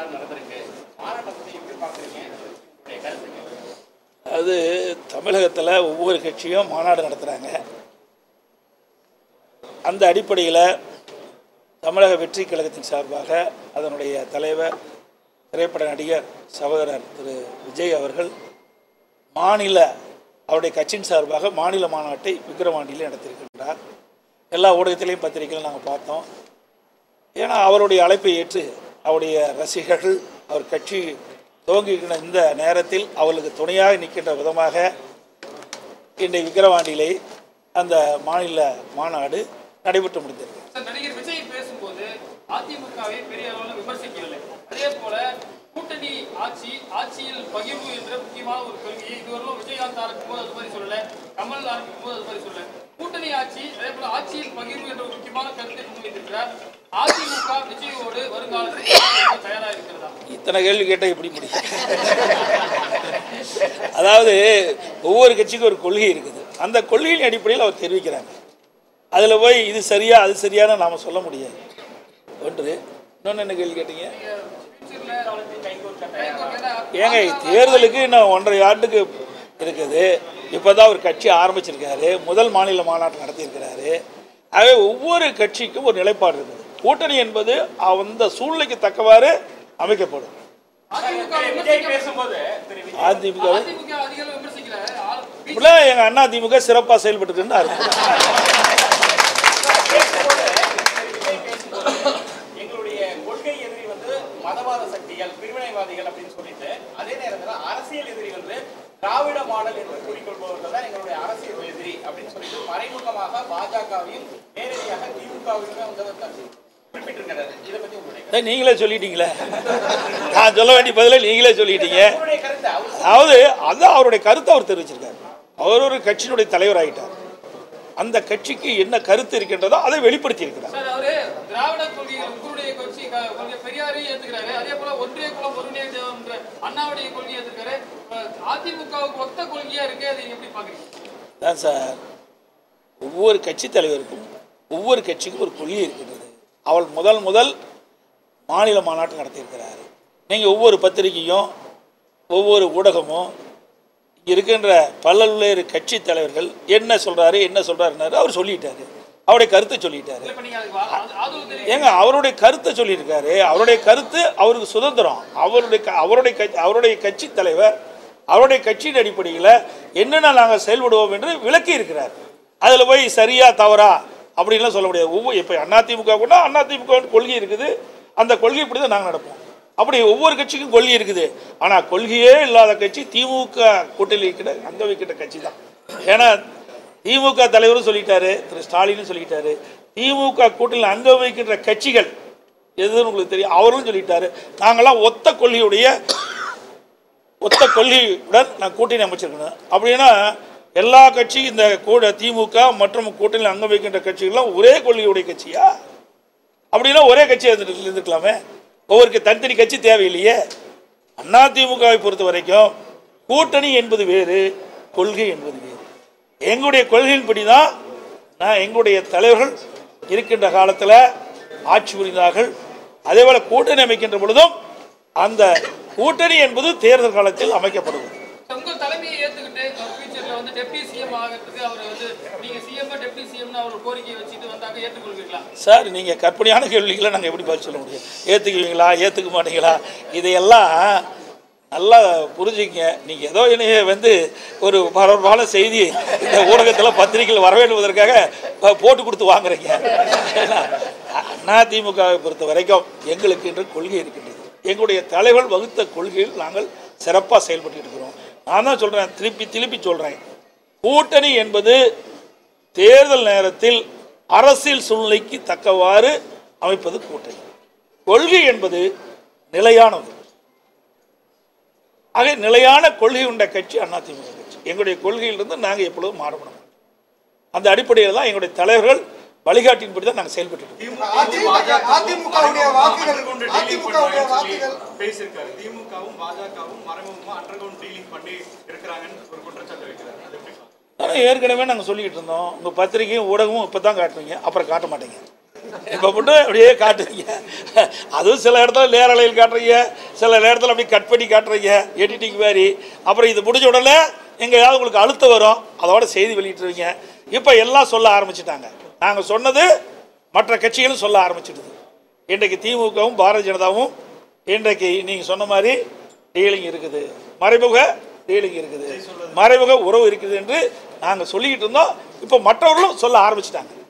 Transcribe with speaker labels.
Speaker 1: மாநாடு நடந்திருக்கு மாநாட்டை பத்தி எப்படி பாக்குறீங்க உங்களுடைய கருத்துங்க
Speaker 2: அது தமிழகத்தில் ஒவ்வொரு கட்சியும் மாநாடு நடத்துகிறாங்க அந்த அடிப்படையில் தமிழக வெற்றி கழகத்தின் சார்பாக அதனுடைய தலைவர் திரைப்பட நடிகர் சகோதரர் திரு விஜய் அவர்கள் மாநில அவருடைய கட்சியின் சார்பாக மாநில மாநாட்டை விக்கிரவாண்டியில் நடத்தியிருக்கின்றார் எல்லா ஊடகத்திலையும் பத்திரிகைகளும் நாங்கள் பார்த்தோம் ஏன்னா அவருடைய அழைப்பை ஏற்று அவருடைய ரசிகர்கள் அவர் கட்சி துவங்குகின்ற இந்த நேரத்தில் அவர்களுக்கு துணையாக நிற்கின்ற விதமாக இன்றைய விக்கிரவாண்டியிலே அந்த மாநில மாநாடு நடைபெற்று முடிந்திருக்கு
Speaker 3: சார் நடிகர் விஜய் பேசும்போது அதிமுகவை பெரிய அளவில் விமர்சிக்கவில்லை அதே போல கூட்டணி ஆட்சி ஆட்சியில் பகிர்வு என்ற முக்கியமான ஒரு கொள்கையை இதுவரையிலும் விஜயகாந்த் ஆரம்பிக்கும் போது அது மாதிரி சொல்லல கமல் ஆரம்பிக்கும் போது அது மாதிரி சொல்லல கூட்டணி ஆட்சி அதே போல ஆட்சியில் பகிர்வு என்ற ஒரு முக்கியமான கருத்தை முன்வைத்திருக்கிறார் அதிமுக விஜயோடு வருங்காலத்தில் தயாராக இருக்கிறதா
Speaker 2: இத்தனை கேள்வி கேட்டால் எப்படி முடியும் அதாவது ஒவ்வொரு கட்சிக்கும் ஒரு கொள்கை இருக்குது அந்த கொள்கையின் அடிப்படையில் அவர் தெரிவிக்கிறாங்க அதில் போய் இது சரியா அது சரியான நாம் சொல்ல முடியாது ஒன்று இன்னொன்று என்ன கேள்வி கேட்டீங்க ஏங்க தேர்தலுக்கு இன்னும் ஒன்றரை ஆண்டுக்கு இருக்குது இப்போ தான் ஒரு கட்சி ஆரம்பிச்சிருக்காரு முதல் மாநில மாநாட்டு நடத்தியிருக்கிறாரு ஆகவே ஒவ்வொரு கட்சிக்கும் ஒரு நிலைப்பாடு இருக்குது கூட்டணி என்பது அந்த சூழ்நிலைக்கு தக்கவாறு அமைக்கப்படும்
Speaker 3: அதிமுக
Speaker 1: விஜய் பேசும்போது திரு விஜய்
Speaker 2: அதிமுக
Speaker 3: அதிமுக அதிக அளவு விமர்சிக்கல ஆ-
Speaker 2: இப்படிலாம் எங்கள் அண்ணா திமுக சிறப்பாக செயல்பட்டுருக்குன்னு அர்த்தம்
Speaker 1: பேசும்போது திரு விஜய் பேசும்போது எங்களுடைய கொள்கை எதிரி வந்து மதவாத சக்திகள் பிரிவினைவாதிகள் அப்படின்னு சொல்லிட்டு அதே நேரத்துல அரசியல் எதிரி வந்து திராவிட மாடல் என்று கூறிக்கொள்பவர்கள் தான் எங்களுடைய அரசியல் எதிரி அப்படின்னு சொல்லிட்டு மறைமுகமாக பாஜகவையும் நேரடியாக திமுகவையுமே வந்து அவர் குறிப்பிட்டிருக்கிறாரு இதை பத்தி உங்களுடைய கருத்து.
Speaker 2: அதான் நீங்களே சொல்லிட்டீங்களே நான் சொல்ல வேண்டிய பதிலை நீங்களே சொல்லிட்டீங்க
Speaker 1: உங்களுடைய கருத்து அவர்
Speaker 2: அதாவது அதான் அவருடைய கருத்தை அவர் தெரிவிச்சிருக்காரு அவர் ஒரு கட்சியினுடைய தலைவர் ஆகிட்டார் அந்த கட்சிக்கு என்ன கருத்து இருக்கின்றதோ அதை வெளிப்படுத்தி இருக்கிறார்
Speaker 3: சார் அவரு திராவிட கொள்கைகள் உங்களுடைய கட்சி க- கொள்கை பெரியாரையும் ஏத்துக்கிறாரு அதே போல ஒன்றிய குலம் ஒருங்கிணைய என்ற அண்ணாவுடைய கொள்கையை ஏத்துக்கிறாரு இப்ப அதிமுகவுக்கு ஒத்த கொள்கையா இருக்கு அதை நீங்க எப்படி பாக்குறீங்க
Speaker 2: தான் சார் ஒவ்வொரு கட்சி தலைவருக்கும் ஒவ்வொரு கட்சிக்கும் ஒரு கொள்கை இருக்கின்றது அவள் முதல் முதல் மாநில மாநாட்டு நடத்தியிருக்கிறார் நீங்கள் ஒவ்வொரு பத்திரிகையும் ஒவ்வொரு ஊடகமும் இங்கே இருக்கின்ற பல்வேறு கட்சி தலைவர்கள் என்ன சொல்கிறாரு என்ன சொல்கிறாருன்னாரு அவர் சொல்லிட்டாரு அவருடைய கருத்தை சொல்லிட்டாரு
Speaker 3: இப்ப நீங்க அதுக்கு ஆ- ஆ- ஆதரவு தெரிவிக்க
Speaker 2: ஏங்க அவருடைய கருத்தை சொல்லியிருக்காரு அவருடைய கருத்து அவருக்கு சுதந்திரம் அவருடைய க- அவருடைய கட்சி அவருடைய கட்சி தலைவர் அவருடைய கட்சியின் அடிப்படையில் என்னென்ன நாங்கள் செயல்படுவோம் என்று விளக்கி இருக்கிறார் அதில் போய் சரியா தவறா அப்படின்லாம் சொல்ல முடியாது ஒவ்வொரு இப்போ அதிமுக கூட அதிமுக கொள்கை இருக்குது அந்த கொள்கை இப்படி தான் நாங்கள் நடப்போம் அப்படி ஒவ்வொரு கட்சிக்கும் கொள்கை இருக்குது ஆனால் கொள்கையே இல்லாத கட்சி திமுக கூட்டணி வைக்கிற அங்க வைக்கிற கட்சி தான் ஏன்னா திமுக தலைவரும் சொல்லிட்டாரு திரு ஸ்டாலினும் சொல்லிட்டாரு திமுக கூட்டணியில் அங்க வைக்கின்ற கட்சிகள் எதுன்னு உங்களுக்கு தெரியும் அவரும் சொல்லிட்டாரு நாங்களாம் ஒத்த கொள்கையுடைய ஒத்த கொள்கையுடன் நான் கூட்டணி அமைச்சிருக்கணும் அப்படின்னா எல்லா கட்சியும் இந்த கூட திமுக மற்றும் கூட்டணியில் அங்க வைக்கின்ற கட்சிகள்லாம் ஒரே கொள்கையுடைய கட்சியா அப்படின்னா ஒரே கட்சி இருந்துட்டு இருந்துக்கலாமே ஒவ்வொருக்கு தனித்தனி கட்சி தேவையில்லையே அண்ணா திமுகவை பொறுத்த வரைக்கும் கூட்டணி என்பது வேறு கொள்கை என்பது வேறு எங்களுடைய கொள்கையின்படி தான் நான் எங்களுடைய தலைவர்கள் இருக்கின்ற காலத்தில் ஆட்சி புரிந்தார்கள் அதே போல கூட்டணி அமைக்கின்ற பொழுதும் அந்த கூட்டணி என்பது தேர்தல் காலத்தில் அமைக்கப்படுவது
Speaker 3: உங்க தலைமையை ஏத்துக்கிட்டு ஃபியூச்சர்ல வந்து டெப்டி சிஎம் ஆகிறதுக்கு அவர் வந்து நீங்க சிஎம் டெப்டி சிஎம்னு அவர் கோரிக்கை வச்சுட்டு வந்தாங்க ஏற்றுக்கொள்வீங்களா
Speaker 2: சார் நீங்கள் கற்பனையான கேள்விகளை நாங்கள் எப்படி பதில் சொல்ல முடியும் ஏற்றுக்குவீங்களா ஏற்றுக்க மாட்டீங்களா இதையெல்லாம் நல்லா புரிஞ்சுக்கங்க நீங்கள் ஏதோ என்னைய வந்து ஒரு பரபரப்பான செய்தி இந்த ஊடகத்தில் பத்திரிகையில் வரவேண்டுவதற்காக ப- போட்டு கொடுத்து வாங்குறீங்க ஏன்னா, அண்ணா திமுகவை பொறுத்த வரைக்கும் எங்களுக்கு என்று கொள்கை இருக்கின்றது எங்களுடைய தலைவர் வகுத்த கொள்கையில் நாங்கள் சிறப்பாக செயல்பட்டு இருக்கிறோம் நான் தான் சொல்கிறேன் திருப்பி திருப்பி சொல்கிறேன் கூட்டணி என்பது தேர்தல் நேரத்தில் அரசியல் சூழ்நிலைக்கு தக்கவாறு அமைப்பது கூட்டணி கொள்கை என்பது நிலையானது ஆக நிலையான கொள்கை உண்ட கட்சி அதிமுக கட்சி எங்களுடைய கொள்கையிலிருந்து நாங்கள் எப்பொழுதும் மாறப்பட மாட்டோம் அந்த அடிப்படையில் தான் எங்களுடைய தலைவர்கள் வழிகாட்டின்படி தான் நாங்கள் செயல்பட்டு இருக்கோம்.
Speaker 4: அதிமுக அதிமுகவுடைய வாக்குகள்
Speaker 5: கொண்டு டீலிங்
Speaker 4: அதிமுகவுடைய
Speaker 5: பண்ணுவாங்கன்னு சொல்லி
Speaker 4: வாக்குகள்
Speaker 5: பேசியிருக்காரு திமுகவும் பாஜகவும் மறைமுகமா அண்டர்கிரவுண்ட் டீலிங் பண்ணி இருக்கிறாங்கன்னு ஒரு குற்றச்சாட்டு வைக்கிறாரு அது எப்படி பார்க்கறீங்க?
Speaker 2: ஆனால் ஏற்கனவே நாங்கள் சொல்லிக்கிட்டு இருந்தோம் உங்கள் பத்திரிகையும் ஊடகமும் இப்போ தான் காட்டுவீங்க அப்புறம் காட்ட மாட்டீங்க இப்போ மட்டும் அப்படியே காட்டுறீங்க அதுவும் சில இடத்துல நேரலையில் காட்டுறீங்க சில நேரத்தில் அப்படியே கட் பண்ணி காட்டுறீங்க எடிட்டிங் மாதிரி அப்புறம் இது முடிஞ்ச உடனே எங்கேயாவது உங்களுக்கு அழுத்தம் வரும் அதோட செய்தி வெளியிட்டுருவீங்க இப்போ எல்லாம் சொல்ல ஆரம்பிச்சிட்டாங்க நாங்கள் சொன்னது மற்ற கட்சிகளும் சொல்ல ஆரம்பிச்சிடுது இன்றைக்கு திமுகவும் பாரதிய ஜனதாவும் இன்றைக்கு நீங்கள் சொன்ன மாதிரி டீலிங் இருக்குது மறைமுக டீலிங் இருக்குது மறைமுக உறவு இருக்குது என்று நாங்கள் சொல்லிக்கிட்டு இருந்தோம் இப்போ மற்றவர்களும் சொல்ல ஆரம்பிச்சிட்டாங்க